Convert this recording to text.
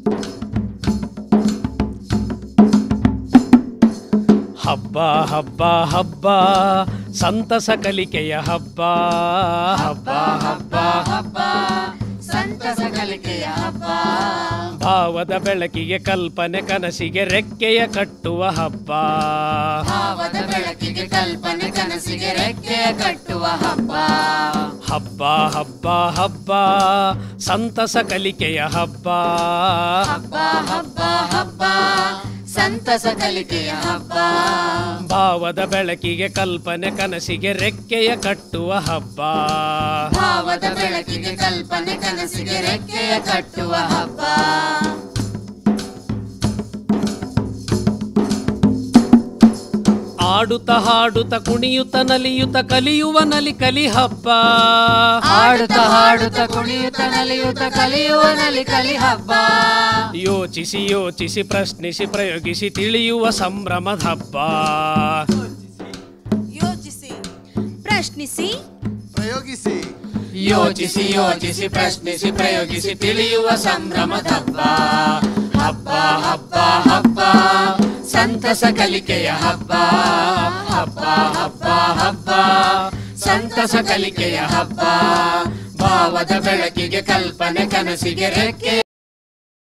ಹಬ್ಬ ಹಬ್ಬ ಹಬ್ಬ ಸಂತಸ ಕಲಿಕೆಯ ಹಬ್ಬ ಹಬ್ಬ ಹಬ್ಬ ಹಬ್ಬ ಸಂತಸ ಕಲಿಕೆಯ ಹಬ್ಬ ಭಾವದ ಬೆಳಕಿಗೆ ಕಲ್ಪನೆ ಕನಸಿಗೆ ರೆಕ್ಕೆಯ ಕಟ್ಟುವ ಹಬ್ಬ ಭಾವದ ಬೆಳಕಿಗೆ ಕಲ್ಪನೆ ಕನಸಿಗೆ ರೆಕ್ಕೆಯ ಕಟ್ಟುವ ಹಬ್ಬ ಹಬ್ಬ ಹಬ್ಬ ಹಬ್ಬ ಸಂತಸ ಕಲಿಕೆಯ ಹಬ್ಬ ಹಬ್ಬ ಹಬ್ಬ ಹಬ್ಬ ಸಂತಸ ಕಲಿಕೆಯ ಹಬ್ಬ ಭಾವದ ಬೆಳಕಿಗೆ ಕಲ್ಪನೆ ಕನಸಿಗೆ ರೆಕ್ಕೆಯ ಕಟ್ಟುವ ಹಬ್ಬ ಭಾವದ ಬೆಳಕಿಗೆ ಕಲ್ಪನೆ ಕನಸಿಗೆ ರೆಕ್ಕೆಯ ಕಟ್ಟುವ ಹಬ್ಬ ಆಡುತ್ತ ಹಾಡುತ್ತ ಕುಣಿಯುತ್ತ ನಲಿಯುತ್ತ ಕಲಿಯುವ ನಲಿ ಕಲಿ ಹಬ್ಬ ಹಾಡುತ್ತ ಹಾಡುತ್ತ ಕುಣಿಯುತ್ತ ನಲಿಯುತ್ತ ಕಲಿಯುವ ನಲಿ ಕಲಿ ಹಬ್ಬ ಯೋಚಿಸಿ ಯೋಚಿಸಿ ಪ್ರಶ್ನಿಸಿ ಪ್ರಯೋಗಿಸಿ ತಿಳಿಯುವ ಸಂಭ್ರಮದ ಹಬ್ಬ ಯೋಚಿಸಿ ಪ್ರಶ್ನಿಸಿ ಪ್ರಯೋಗಿಸಿ ಯೋಚಿಸಿ ಯೋಚಿಸಿ ಪ್ರಶ್ನಿಸಿ ಪ್ರಯೋಗಿಸಿ ತಿಳಿಯುವ ಸಂಭ್ರಮದ ಹಬ್ಬ ಹಬ್ಬ ಹಬ್ಬ ಹಬ್ಬ ಸಂತಸ ಕಲಿಕೆಯ ಹಬ್ಬ ಹಬ್ಬ ಹಬ್ಬ ಹಬ್ಬ ಸಂತಸ ಕಲಿಕೆಯ ಹಬ್ಬ ಭಾವದ ಬೆಳಕಿಗೆ ಕಲ್ಪನೆ ಕನಸಿಗೆ ರೆಕ್ಕೆಯ